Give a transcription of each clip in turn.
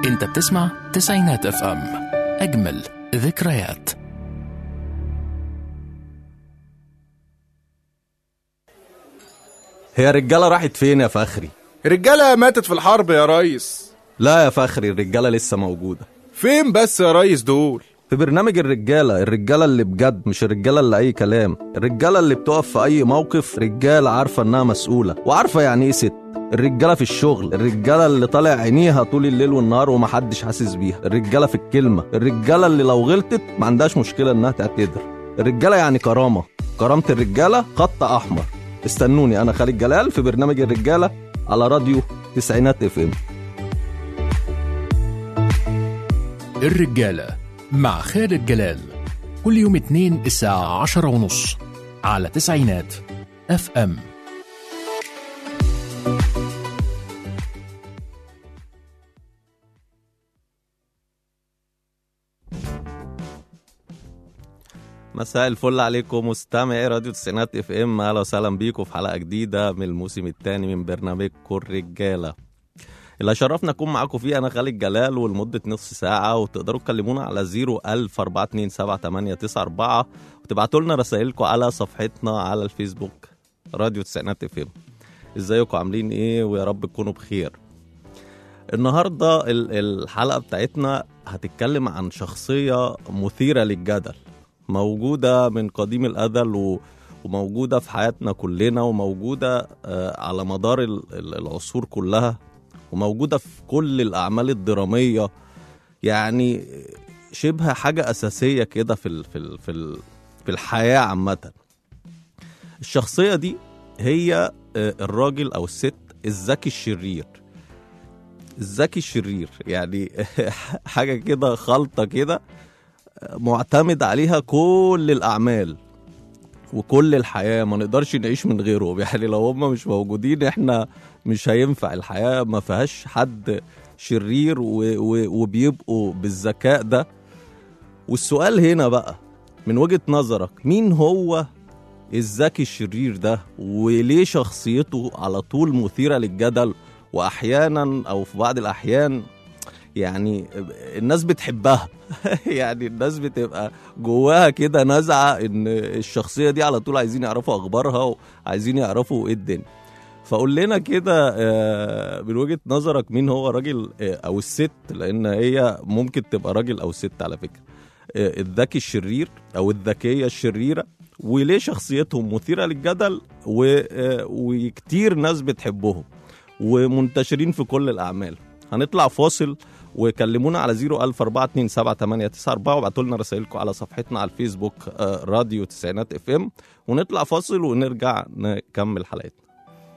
انت بتسمع تسعينات اف ام اجمل ذكريات هي الرجالة راحت فين يا فخري؟ الرجالة ماتت في الحرب يا ريس لا يا فخري الرجالة لسه موجودة فين بس يا ريس دول في برنامج الرجالة الرجالة اللي بجد مش الرجالة اللي أي كلام الرجالة اللي بتقف في أي موقف رجالة عارفة إنها مسؤولة وعارفة يعني إيه ست الرجالة في الشغل الرجالة اللي طالع عينيها طول الليل والنهار ومحدش حاسس بيها الرجالة في الكلمة الرجالة اللي لو غلطت ما عندهاش مشكلة إنها تعتذر الرجالة يعني كرامة كرامة الرجالة خط أحمر استنوني أنا خالد جلال في برنامج الرجالة على راديو تسعينات اف ام الرجالة مع خالد جلال كل يوم اثنين الساعة عشرة ونص على تسعينات اف ام مساء الفل عليكم مستمعي راديو تسعينات اف ام اهلا وسهلا بيكم في حلقه جديده من الموسم الثاني من برنامجكم الرجاله اللي شرفنا اكون معاكم فيه انا خالد جلال ولمده نص ساعه وتقدروا تكلمونا على 010427894 وتبعتوا لنا رسائلكم على صفحتنا على الفيسبوك راديو تسعينات اف ام ازيكم عاملين ايه ويا رب تكونوا بخير النهارده ال- الحلقه بتاعتنا هتتكلم عن شخصيه مثيره للجدل موجودة من قديم الأزل و... وموجودة في حياتنا كلنا وموجودة آه، على مدار ال- ال- العصور كلها وموجودة في كل الأعمال الدرامية يعني شبه حاجة أساسية كده في ال... في ال... في, ال... في الحياة عامة الشخصية دي هي آه، الراجل أو الست الذكي الشرير الذكي الشرير يعني حاجة كده خلطة كده معتمد عليها كل الأعمال وكل الحياة ما نقدرش نعيش من غيرهم يعني لو هم مش موجودين احنا مش هينفع الحياة ما فيهاش حد شرير و و وبيبقوا بالذكاء ده والسؤال هنا بقى من وجهة نظرك مين هو الذكي الشرير ده وليه شخصيته على طول مثيرة للجدل وأحيانا أو في بعض الأحيان يعني الناس بتحبها يعني الناس بتبقى جواها كده نزعه ان الشخصيه دي على طول عايزين يعرفوا اخبارها وعايزين يعرفوا ايه الدنيا فقول لنا كده آه، من وجهه نظرك مين هو الراجل آه، او الست لان هي ممكن تبقى راجل او ست على فكره آه، الذكي الشرير او الذكيه الشريره وليه شخصيتهم مثيره للجدل و- آه، وكتير ناس بتحبهم ومنتشرين في كل الاعمال هنطلع فاصل وكلمونا على 010427894 وابعتوا لنا رسائلكم على صفحتنا على الفيسبوك آه، راديو تسعينات اف ام ونطلع فاصل ونرجع نكمل حلقتنا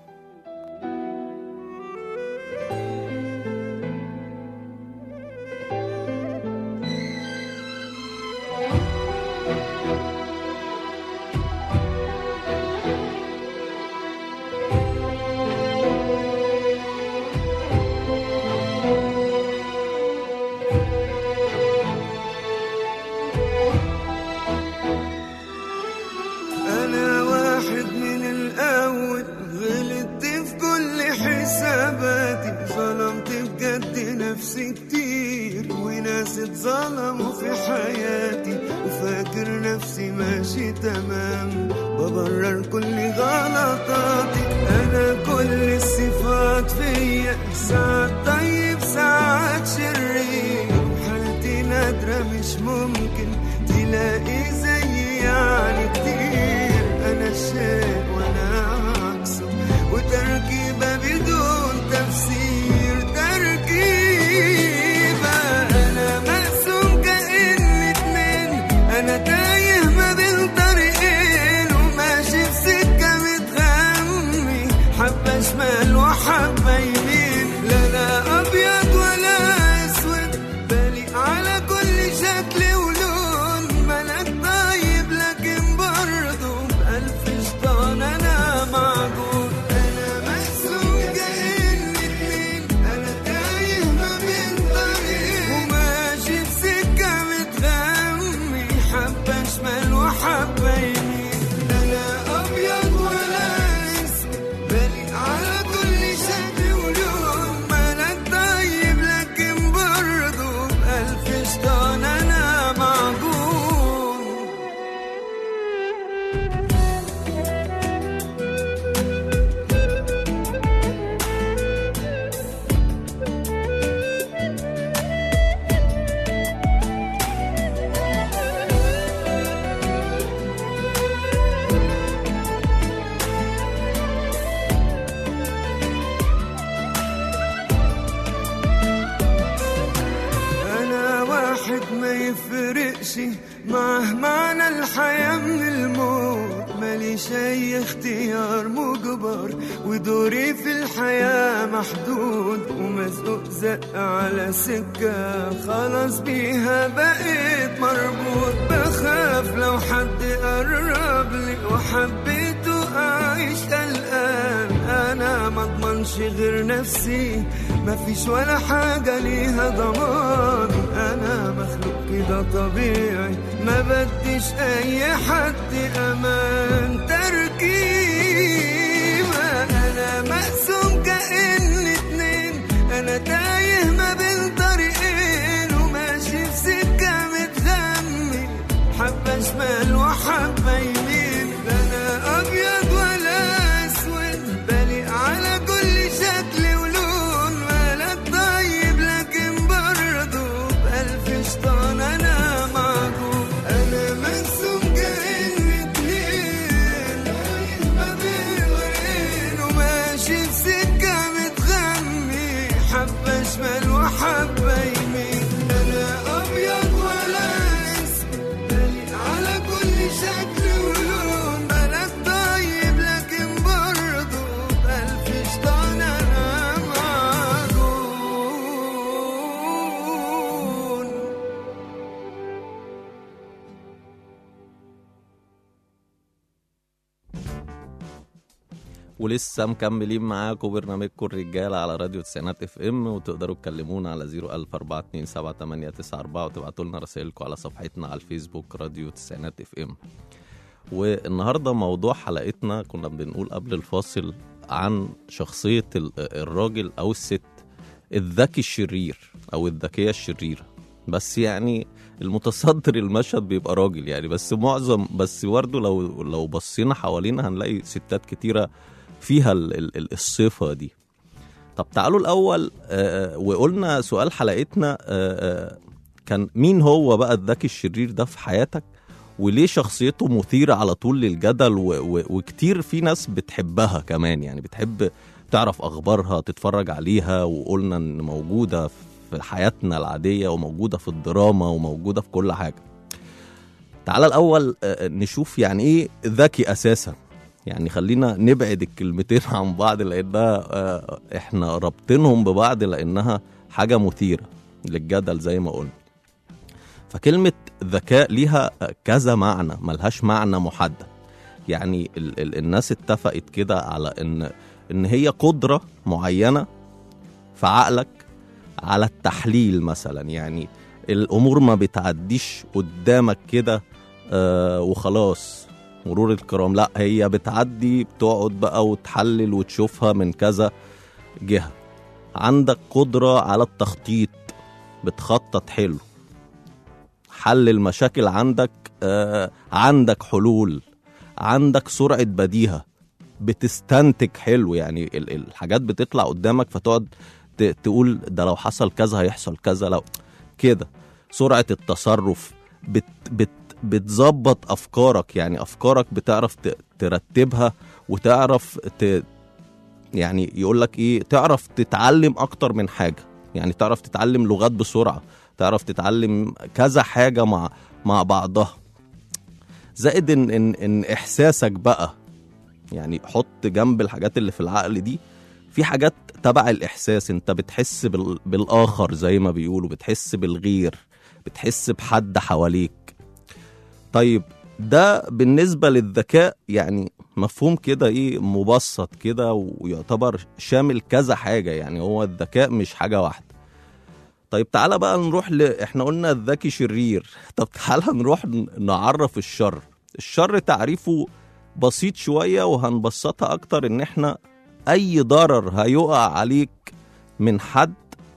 أنا واحد من الأول غلطت في كل حساباتي ظلمت بجد نفسي كتير وناس اتظلموا في حياتي وفاكر نفسي ماشي تمام ببرر كل غلطاتي أنا كل الصفات فيا ساعات طيب ساعات شرير حالتي نادرة مش ممكن تلاقي زيي يعني كتير أنا الشيء وأنا عكسه وتركيبة بدون تفسير تركيبة أنا مقسوم كأن اتنين أنا تايه ما بين طريقين وماشي في سكة متغمي حبة شمال وحبة يمين لا لا أبيض ولا أسود بالي على كل شكل ولون ملك طيب لكن برضه بألف شيطان أنا معجون أنا مقسوم كأن اتنين أنا تايه ما بين طريق وماشي في سكة متغمي حبة شمال وحبة يمين لا لا أبيض ولا أسود بالي على كل شكل ولون ما يفرقش معه معنى الحياة من الموت ماليش أي اختيار مجبر ودوري في الحياة محدود ومزقوق زق على سكة خلاص بيها بقيت مربوط بخاف لو حد قرب لي وحبيته أعيش قلقان أنا ما اضمنش غير نفسي مفيش ولا حاجة ليها ضمان أنا مخلوق كده طبيعي ما بديش أي حد أمان تركيبة أنا مقسوم كأن اتنين أنا تايه ما بين طريقين وماشي في سكة متغمي حبة شمال وحبة يمين لا أنا أبيض ولا أسود بليق على كل شكل ولون مالك طيب لكن برضه بألف شيطان أنا معجون أنا مقسوم كأن اتنين تايه ما بين غيرين وماشي في سكة متغمي حبة شمال وحبة يمين أنا أبيض ولا أسود بليق على كل شكل ولون بلد طيب لكن برضه بألف شيطان أنا معجون ولسه مكملين معاكم برنامجكم الرجاله على راديو تسعينات اف ام وتقدروا تكلمونا على 004278994 وتبعتوا لنا رسائلكم على صفحتنا على الفيسبوك راديو تسعينات اف ام والنهارده موضوع حلقتنا كنا بنقول قبل الفاصل عن شخصيه ال- الراجل او الست الذكي الشرير او الذكيه الشريره بس يعني المتصدر المشهد بيبقى راجل يعني بس معظم بس برضه لو لو بصينا حوالينا هنلاقي ستات كتيره فيها ال- ال- ال- الصفه دي طب تعالوا الاول آه، وقلنا سؤال حلقتنا آه، آه، كان مين هو بقى الذكي الشرير ده في حياتك وليه شخصيته مثيرة على طول للجدل و... و... وكتير في ناس بتحبها كمان يعني بتحب تعرف أخبارها تتفرج عليها وقلنا إن موجودة في حياتنا العادية وموجودة في الدراما وموجودة في كل حاجة تعال الأول آه، نشوف يعني إيه ذكي أساسا يعني خلينا نبعد الكلمتين عن بعض لأنها آه، إحنا رابطينهم ببعض لأنها حاجة مثيرة للجدل زي ما قلنا فكلمة ذكاء ليها كذا معنى ملهاش معنى محدد يعني ال ال الناس اتفقت كده على ان ان هي قدرة معينة في عقلك على التحليل مثلا يعني الامور ما بتعديش قدامك كده آه وخلاص مرور الكرام لا هي بتعدي بتقعد بقى وتحلل وتشوفها من كذا جهة عندك قدرة على التخطيط بتخطط حلو حل المشاكل عندك آه عندك حلول عندك سرعة بديهة بتستنتج حلو يعني ال- الحاجات بتطلع قدامك فتقعد ت- تقول ده لو حصل كذا هيحصل كذا لو كده سرعة التصرف بت بت بتظبط أفكارك يعني أفكارك بتعرف ت- ترتبها وتعرف ت يعني يقول لك إيه تعرف تتعلم أكتر من حاجة يعني تعرف تتعلم لغات بسرعة تعرف تتعلم كذا حاجة مع مع بعضها زائد ان ان, إن احساسك بقى يعني حط جنب الحاجات اللي في العقل دي في حاجات تبع الاحساس انت بتحس بال... بالاخر زي ما بيقولوا بتحس بالغير بتحس بحد حواليك طيب ده بالنسبة للذكاء يعني مفهوم كده ايه مبسط كده ويعتبر شامل كذا حاجة يعني هو الذكاء مش حاجة واحدة طيب تعالى بقى نروح ل... احنا قلنا الذكي شرير طب تعالى نروح ن- نعرف الشر الشر تعريفه بسيط شوية وهنبسطها أكتر إن إحنا أي ضرر هيقع عليك من حد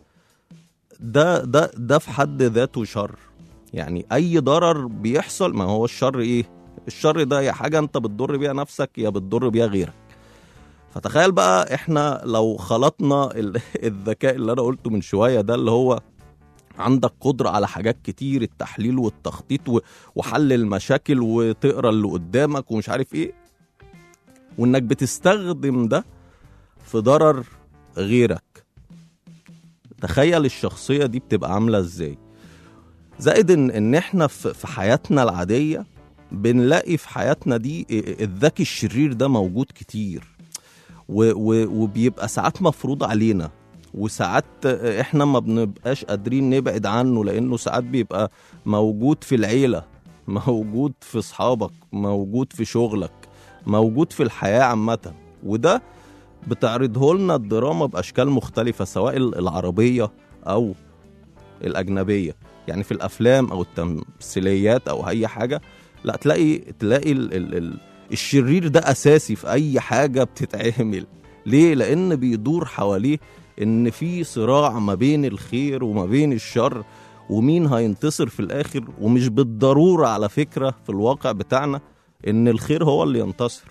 ده ده ده في حد ذاته شر يعني أي ضرر بيحصل ما هو الشر إيه؟ الشر ده يا حاجة أنت بتضر بيها نفسك يا بتضر بيها غيرك فتخيل بقى احنا لو خلطنا ال- الذكاء اللي انا قلته من شويه ده اللي هو عندك قدرة على حاجات كتير التحليل والتخطيط و- وحل المشاكل وتقرا اللي قدامك ومش عارف ايه وانك بتستخدم ده في ضرر غيرك تخيل الشخصية دي بتبقى عاملة ازاي زائد ان ان احنا في في حياتنا العاديه بنلاقي في حياتنا دي الذكي الشرير ده موجود كتير و و وبيبقى ساعات مفروض علينا وساعات احنا ما بنبقاش قادرين نبعد عنه لانه ساعات بيبقى موجود في العيله موجود في اصحابك موجود في شغلك موجود في الحياه عامه وده بتعرضه لنا الدراما باشكال مختلفه سواء العربيه او الاجنبيه يعني في الافلام او التمثيليات او اي حاجه لا تلاقي تلاقي ال ال ال الشرير ده اساسي في اي حاجه بتتعمل ليه لان بيدور حواليه ان في صراع ما بين الخير وما بين الشر ومين هينتصر في الاخر ومش بالضروره على فكره في الواقع بتاعنا ان الخير هو اللي ينتصر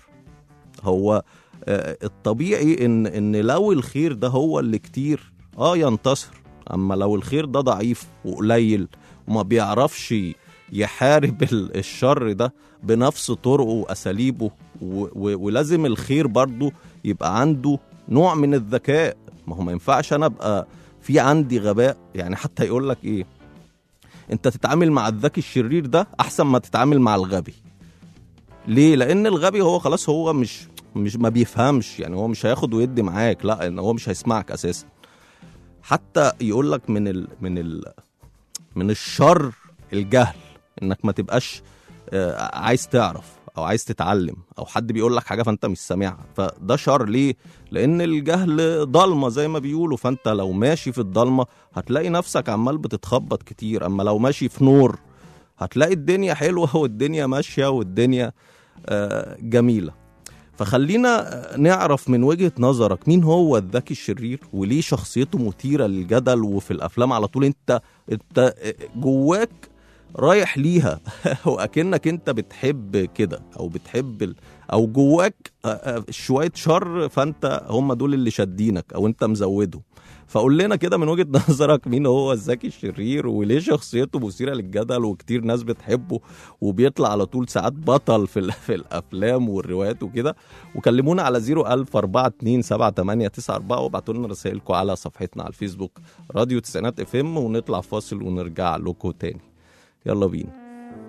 هو آه، الطبيعي ان ان لو الخير ده هو اللي كتير اه ينتصر اما لو الخير ده ضعيف وقليل وما بيعرفش يحارب ال- الشر ده بنفس طرقه واساليبه و- و- ولازم الخير برضه يبقى عنده نوع من الذكاء ما هو ما ينفعش انا ابقى في عندي غباء يعني حتى يقول لك ايه انت تتعامل مع الذكي الشرير ده احسن ما تتعامل مع الغبي ليه لان الغبي هو خلاص هو مش مش ما بيفهمش يعني هو مش هياخد ويدي معاك لا ان هو مش هيسمعك اساسا حتى يقول لك من ال من ال من الشر الجهل انك ما تبقاش آه، عايز تعرف او عايز تتعلم او حد بيقول لك حاجه فانت مش سامعها فده شر ليه لان الجهل ضلمه زي ما بيقولوا فانت لو ماشي في الضلمه هتلاقي نفسك عمال بتتخبط كتير اما لو ماشي في نور هتلاقي الدنيا حلوه والدنيا ماشيه والدنيا آه، جميله فخلينا نعرف من وجهة نظرك مين هو الذكي الشرير وليه شخصيته مثيرة للجدل وفي الأفلام على طول أنت أنت جواك رايح ليها وأكنك أنت بتحب كده أو بتحب ال... أو جواك آه، آه، شوية شر فأنت هم دول اللي شادينك أو أنت مزودهم فقول لنا كده من وجهة نظرك مين هو الذكي الشرير وليه شخصيته مثيرة للجدل وكتير ناس بتحبه وبيطلع على طول ساعات بطل في ال- في الافلام والروايات وكده وكلمونا على 01000 427 وابعتوا لنا رسائلكم على صفحتنا على الفيسبوك راديو تسعينات اف ام ونطلع فاصل ونرجع لكم تاني يلا بينا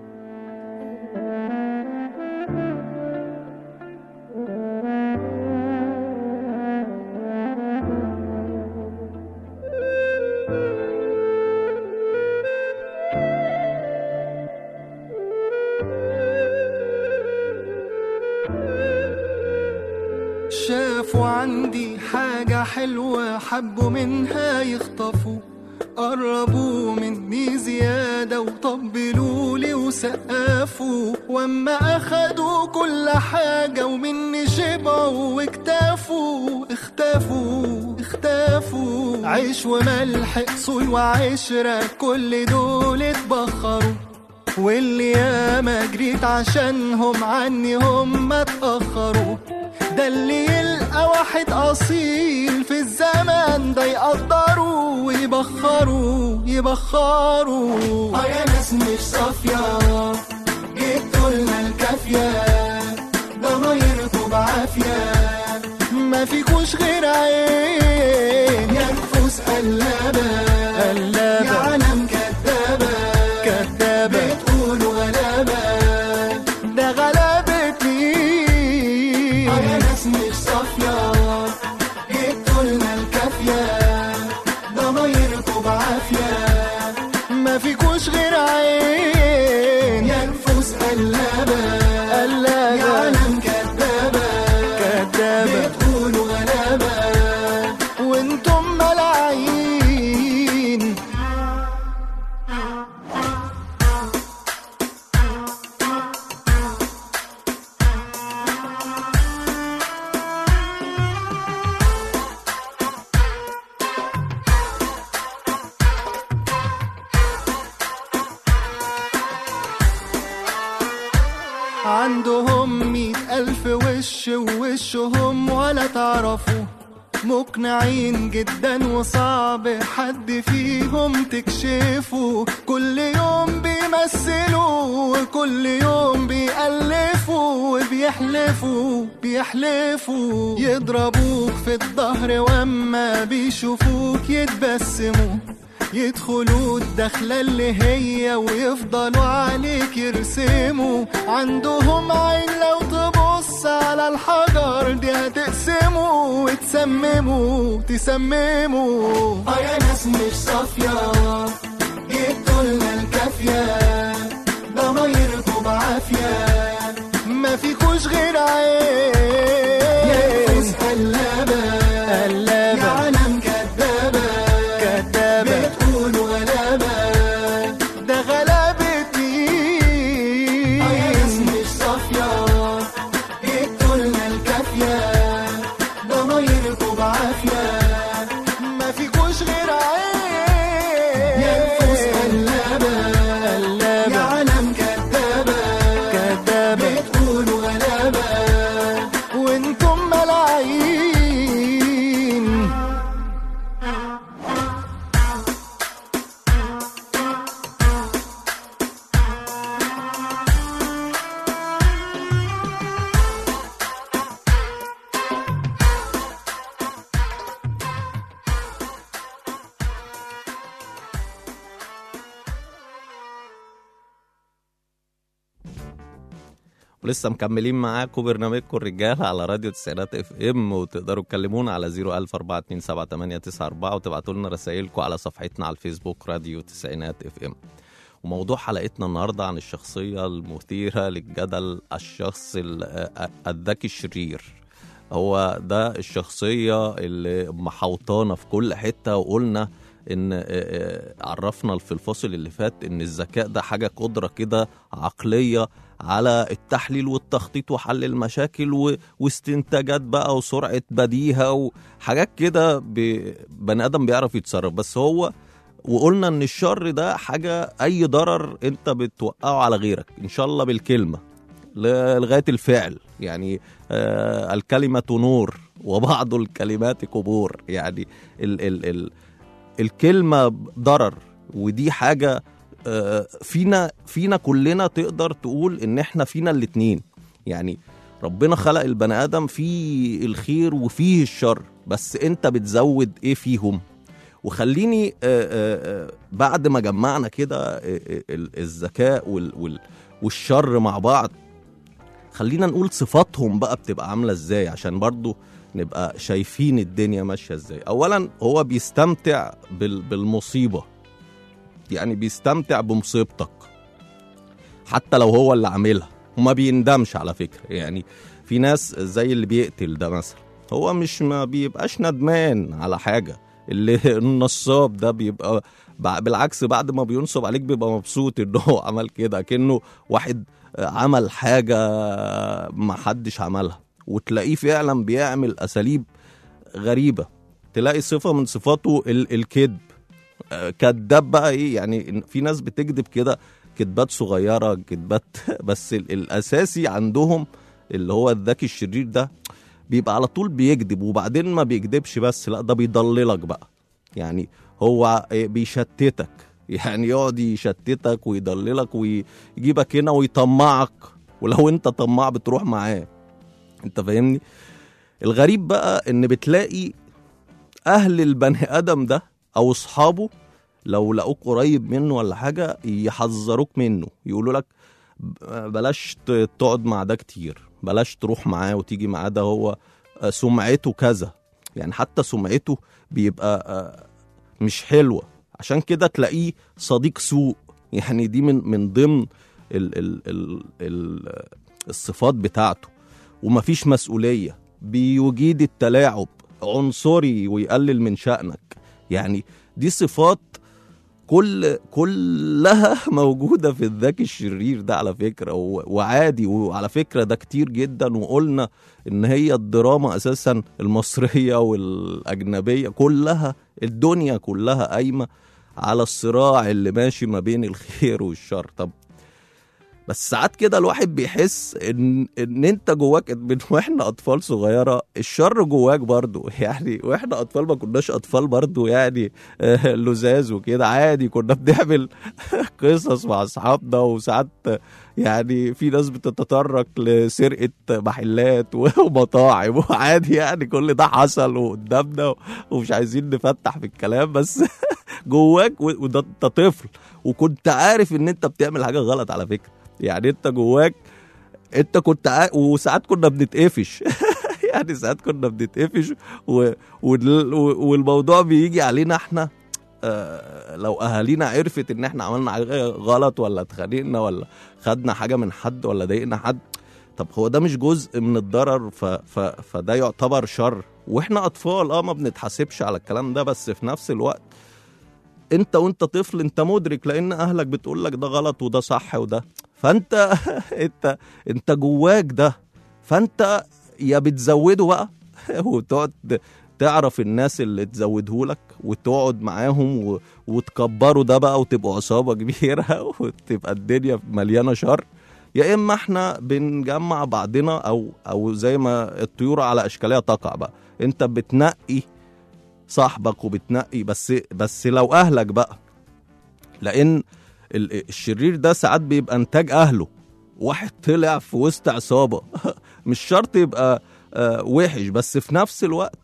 شافوا عندي حاجة حلوة حبوا منها يخطفوا قربوا مني زيادة وطبلوا لي وسقفوا واما اخدوا كل حاجة ومني شبعوا واكتفوا اختفوا اختفوا عيش وملح اصول وعشرة كل دول اتبخروا واللي ياما جريت عشانهم عني هم اتأخروا ده اللي يلقى واحد أصيل في الزمن ده يقدروا ويبخروا يبخروا اه يا ناس مش صافية جبتوا لنا الكافية ضمايركوا بعافية ما فيكوش غير عين يا نفوس قلابة قلابة يا عالم كدابة كدابة بتقولوا غلابة ده غلابة مين اه يا ناس مش صافية جبتوا لنا الكافية ضمايركوا بعافية ما فيكوش غير عين يا نفوس قلابة قلابة يا عالم كدابة كدابة بتقولوا غلابة وانتم ملاعين عندهم مئة ألف وش ووشهم ولا تعرفوا مقنعين جدا وصعب حد فيهم تكشفوا كل يوم بيمثلوا وكل يوم بيألفوا وبيحلفوا بيحلفوا يضربوك في الظهر واما بيشوفوك يتبسموا يدخلوا الدخلة اللي هي ويفضلوا عليك يرسموا عندهم عين لو تبص على الحجر دي هتقسموا وتسمموا تسمموا اه يا ناس مش صافية جبتوا لنا الكافية ضمايركم بعافية ما فيكوش غير عين يا نفوس قلابة قلابة يا عالم كدابة كدابة بتقولوا غلابة ده غلابة مين اه يا ناس مش صافية جبتوا لنا الكافية ضمايركم بعافية ما فيكوش غير عين يا نفوس قلابة قلابة يا عالم كدابة كدابة بتقولوا غلابة وانتم ملاعين ولسه مكملين معاكم برنامجكم الرجاله على راديو تسعينات اف ام وتقدروا تكلمونا على 014278894 وتبعتوا لنا رسائلكم على صفحتنا على الفيسبوك راديو تسعينات اف ام وموضوع حلقتنا النهارده عن الشخصيه المثيره للجدل الشخص ال- آه، الذكي الشرير هو ده الشخصيه اللي محوطانا في كل حته وقلنا ان آه، آه، عرفنا في الفاصل اللي فات ان الذكاء ده حاجه قدره كده عقليه على التحليل والتخطيط وحل المشاكل و... واستنتاجات بقى وسرعه بديهه وحاجات كده ب... بني ادم بيعرف يتصرف بس هو وقلنا ان الشر ده حاجه اي ضرر انت بتوقعه على غيرك ان شاء الله بالكلمه ل- لغايه الفعل يعني آه الكلمه نور وبعض الكلمات قبور يعني ال ال ال الكلمه ضرر ودي حاجه آه، فينا فينا كلنا تقدر تقول ان احنا فينا الاتنين يعني ربنا خلق البني ادم فيه الخير وفيه الشر بس انت بتزود ايه فيهم وخليني آه، آه، آه، بعد ما جمعنا كده آه، آه، ال- الذكاء وال- وال- والشر مع بعض خلينا نقول صفاتهم بقى بتبقى عامله ازاي عشان برضو نبقى شايفين الدنيا ماشيه ازاي اولا هو بيستمتع بال- بالمصيبه يعني بيستمتع بمصيبتك حتى لو هو اللي عاملها وما بيندمش على فكرة يعني في ناس زي اللي بيقتل ده مثلا هو مش ما بيبقاش ندمان على حاجة اللي النصاب ده بيبقى بع- بالعكس بعد ما بينصب عليك بيبقى مبسوط ان هو عمل كده كأنه واحد عمل حاجة ما حدش عملها وتلاقيه فعلا بيعمل أساليب غريبة تلاقي صفة من صفاته ال- الكذب آه، كذاب بقى ايه يعني في ناس بتكذب كده كذبات صغيره كذبات بس ال- الاساسي عندهم اللي هو الذكي الشرير ده بيبقى على طول بيكذب وبعدين ما بيكذبش بس لا ده بيضللك بقى يعني هو إيه بيشتتك يعني يقعد يشتتك ويضللك ويجيبك هنا ويطمعك ولو انت طماع بتروح معاه انت فاهمني الغريب بقى ان بتلاقي اهل البني ادم ده او اصحابه لو لقوك قريب منه ولا حاجه يحذروك منه يقولوا لك ب- بلاش ت- تقعد مع ده كتير بلاش تروح معاه وتيجي معاه ده هو آه، سمعته كذا يعني حتى سمعته بيبقى آه، مش حلوه عشان كده تلاقيه صديق سوء يعني دي من من ضمن ال ال ال ال الصفات بتاعته ومفيش مسؤوليه بيجيد التلاعب عنصري ويقلل من شأنك يعني دي صفات كل كلها موجودة في الذكي الشرير ده على فكرة و- وعادي وعلى فكرة ده كتير جدا وقلنا إن هي الدراما أساسا المصرية والأجنبية كلها الدنيا كلها قايمة على الصراع اللي ماشي ما بين الخير والشر طب بس ساعات كده الواحد بيحس ان ان انت جواك من واحنا اطفال صغيره الشر جواك برضو يعني واحنا اطفال ما كناش اطفال برضو يعني آه، لزاز وكده عادي كنا بنعمل قصص مع اصحابنا وساعات يعني في ناس بتتطرق لسرقه محلات ومطاعم وعادي يعني كل ده حصل وقدامنا ومش عايزين نفتح في الكلام بس جواك و- وده انت طفل وكنت عارف ان انت بتعمل حاجه غلط على فكره يعني انت جواك انت كنت عا... وساعات كنا بنتقفش يعني ساعات كنا بنتقفش و... وال... والموضوع بيجي علينا احنا آه، لو اهالينا عرفت ان احنا عملنا حاجه غلط ولا اتخانقنا ولا خدنا حاجه من حد ولا ضايقنا حد طب هو ده مش جزء من الضرر ف... ف... فده يعتبر شر واحنا اطفال اه ما بنتحاسبش على الكلام ده بس في نفس الوقت انت وانت طفل انت مدرك لان اهلك بتقول لك ده غلط وده صح وده فانت انت انت جواك ده فانت يا بتزوده بقى وتقعد تعرف الناس اللي تزودهولك وتقعد معاهم و... وتكبروا ده بقى وتبقوا عصابة كبيرة وتبقى الدنيا مليانة شر يا اما احنا بنجمع بعضنا او او زي ما الطيور على اشكالها تقع بقى انت بتنقي صاحبك وبتنقي بس بس لو اهلك بقى لان ال- الشرير ده ساعات بيبقى انتاج اهله واحد طلع في وسط عصابه مش شرط يبقى آه، وحش بس في نفس الوقت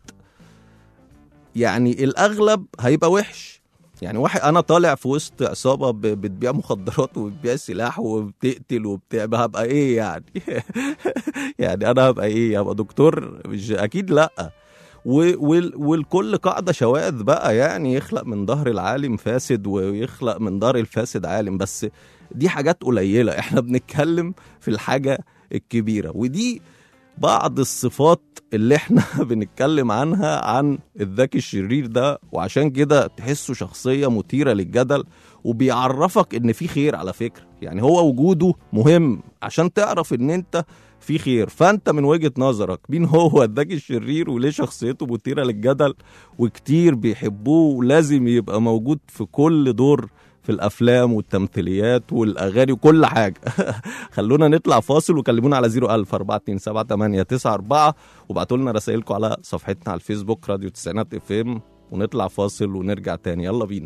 يعني الاغلب هيبقى وحش يعني واحد انا طالع في وسط عصابه ب- بتبيع مخدرات وبتبيع سلاح وبتقتل وبتاع هبقى ايه يعني يعني انا هبقى ايه هبقى دكتور مش اكيد لا و- وال- والكل قاعده شواذ بقى يعني يخلق من ظهر العالم فاسد ويخلق من ظهر الفاسد عالم بس دي حاجات قليله احنا بنتكلم في الحاجه الكبيره ودي بعض الصفات اللي احنا بنتكلم عنها عن الذكي الشرير ده وعشان كده تحسه شخصية مثيرة للجدل وبيعرفك ان في خير على فكرة يعني هو وجوده مهم عشان تعرف ان انت في خير فانت من وجهة نظرك مين هو الذكي الشرير وليه شخصيته مثيرة للجدل وكتير بيحبوه ولازم يبقى موجود في كل دور في الافلام والتمثيليات والاغاني وكل حاجه خلونا نطلع فاصل وكلمونا على 01000 427 وابعتوا لنا رسائلكم على صفحتنا على الفيسبوك راديو تسعينات اف ام ونطلع فاصل ونرجع تاني يلا بينا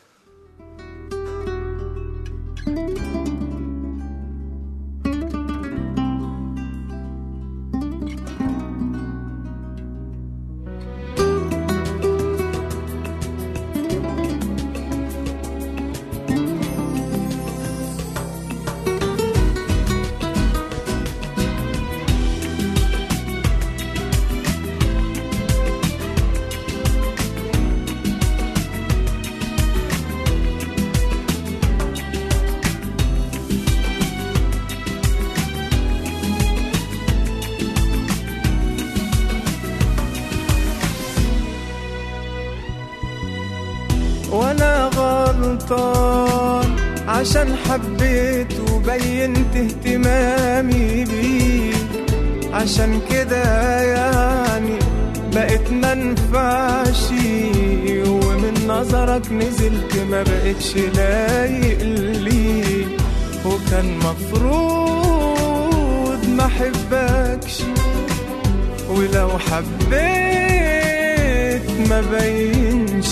وانا غلطان عشان حبيت وبينت اهتمامي بيك عشان كده يعني بقيت منفعش ومن نظرك نزلت ما بقتش لايق ليك وكان مفروض ما احبكش ولو حبيت ما بينش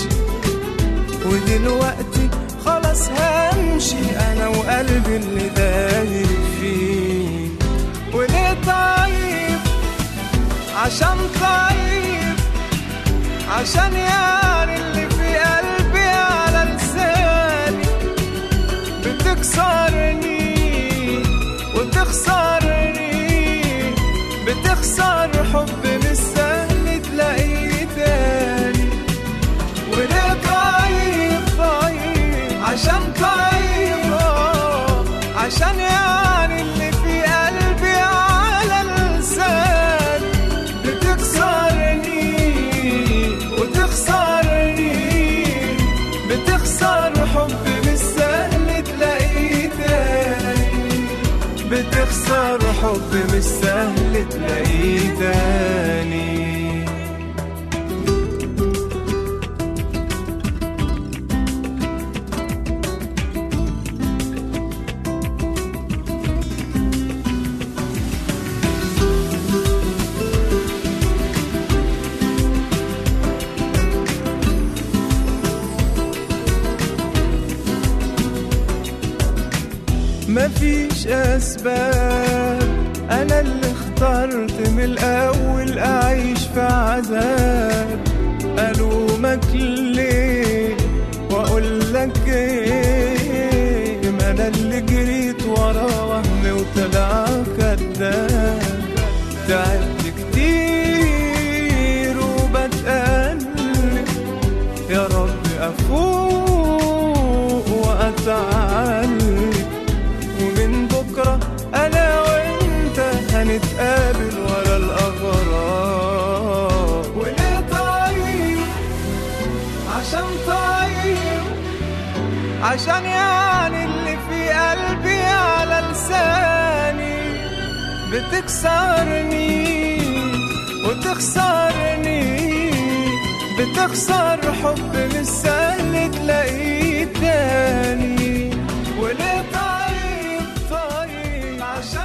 ودلوقتي خلاص همشي انا وقلبي اللي داير فيه وليه طيب عشان طيب عشان يعني اللي في قلبي على لساني بتكسرني وتخسرني بتخسر حب مش سهل تلاقيه تاني وليه طيب طيب عشان طيب آه، عشان يعني اللي في قلبي على لسان بتكسرني وتخسرني بتخسر حب مش سهل تلاقيه تاني بتخسر حب مش سهل تلاقيه تاني مفيش اسباب انا اللي اخترت من الاول اعيش في عذاب الومك ليه واقول عشان يعني اللي في قلبي على لساني بتكسرني وتخسرني بتخسر حب مش سهل تلاقيه تاني وليه طيب طيب عشان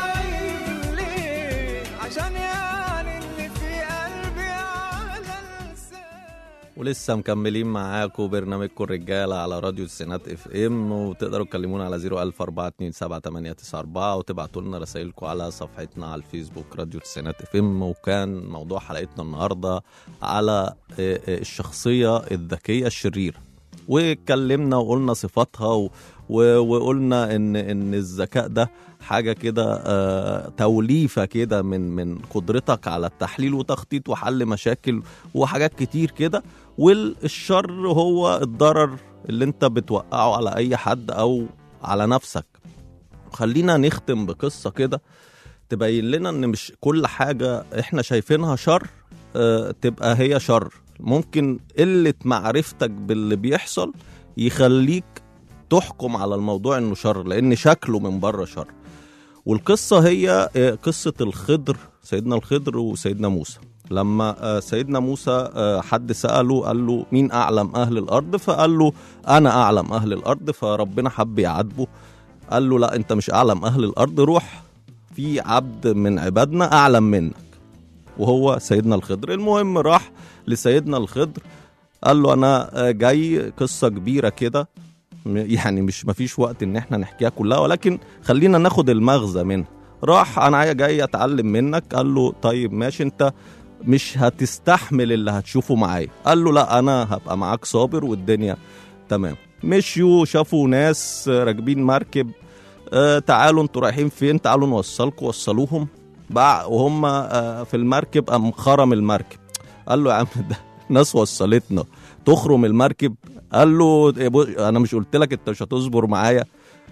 طيب ليه عشان يعني اللي في قلبي على لساني ولسه مكملين معاكم برنامجكم الرجاله على راديو السينات اف ام وتقدروا تكلمونا على 014278994 وتبعتوا لنا رسائلكم على صفحتنا على الفيسبوك راديو السينات اف ام وكان موضوع حلقتنا النهارده على آه، آه، الشخصيه الذكيه الشريره واتكلمنا وقلنا صفاتها و... و... وقلنا ان ان الذكاء ده حاجه كده آه... توليفه كده من من قدرتك على التحليل وتخطيط وحل مشاكل وحاجات كتير كده والشر هو الضرر اللي انت بتوقعه على اي حد او على نفسك خلينا نختم بقصه كده تبين لنا ان مش كل حاجه احنا شايفينها شر آه، تبقى هي شر ممكن قله معرفتك باللي بيحصل يخليك تحكم على الموضوع انه شر لان شكله من بره شر والقصه هي آه، قصه الخضر سيدنا الخضر وسيدنا موسى لما آه، سيدنا موسى آه، حد سأله قال له مين أعلم أهل الأرض فقال له أنا أعلم أهل الأرض فربنا حب يعاتبه قال له لا أنت مش أعلم أهل الأرض روح في عبد من عبادنا أعلم منك وهو سيدنا الخضر المهم راح لسيدنا الخضر قال له أنا آه، جاي قصة كبيرة كده م- يعني مش مفيش وقت ان احنا نحكيها كلها ولكن خلينا ناخد المغزى منها راح انا جاي اتعلم منك قال له طيب ماشي انت مش هتستحمل اللي هتشوفه معايا قال له لا انا هبقى معاك صابر والدنيا تمام مشيوا شافوا ناس راكبين مركب آه تعالوا انتوا رايحين فين تعالوا نوصلكم وصلوهم بقى وهم آه في المركب قام خرم المركب قال له يا عم ده ناس وصلتنا تخرم المركب قال له إيه بو- انا مش قلت لك انت مش هتصبر معايا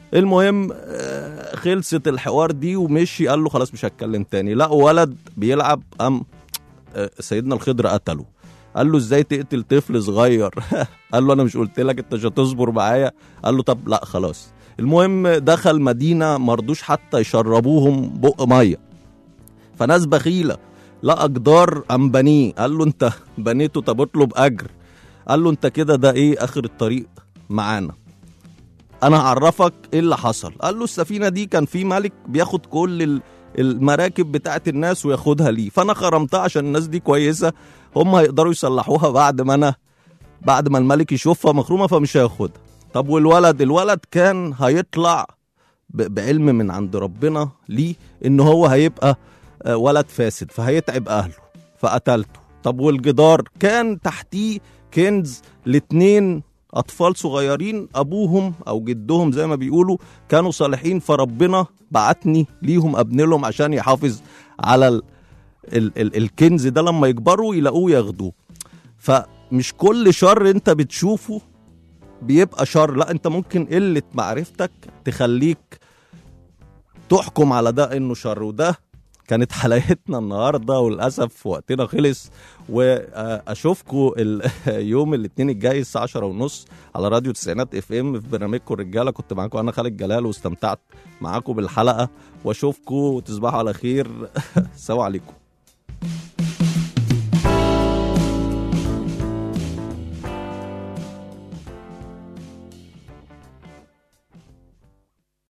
المهم آه، خلصت الحوار دي ومشي قال له خلاص مش هتكلم تاني لا ولد بيلعب قام آه، سيدنا الخضر قتله قال له ازاي تقتل طفل صغير قال له انا مش قلت لك انت مش هتصبر معايا قال له طب لا خلاص المهم دخل مدينه مرضوش حتى يشربوهم بق ميه فناس بخيله لقى جدار قام بنيه قال له انت بنيته طب اطلب اجر قال له انت كده ده ايه اخر الطريق معانا انا هعرفك ايه اللي حصل قال له السفينه دي كان في ملك بياخد كل ال- المراكب بتاعت الناس وياخدها ليه فانا خرمتها عشان الناس دي كويسه هم هيقدروا يصلحوها بعد ما انا بعد ما الملك يشوفها مخرومه فمش هياخدها طب والولد الولد كان هيطلع ب- بعلم من عند ربنا ليه ان هو هيبقى آه، ولد فاسد فهيتعب اهله فقتلته طب والجدار كان تحتيه كنز لاتنين اطفال صغيرين ابوهم او جدهم زي ما بيقولوا كانوا صالحين فربنا بعتني ليهم ابن لهم عشان يحافظ على ال ال ال الكنز ده لما يكبروا يلاقوه ياخدوه فمش كل شر انت بتشوفه بيبقى شر لا انت ممكن قله معرفتك تخليك تحكم على ده انه شر وده كانت حلقتنا النهارده وللاسف وقتنا خلص واشوفكم يوم الاثنين الجاي الساعه 10 ونص على راديو تسعينات اف ام في برنامجكم الرجاله كنت معاكم انا خالد جلال واستمتعت معاكم بالحلقه واشوفكم وتصبحوا على خير السلام عليكم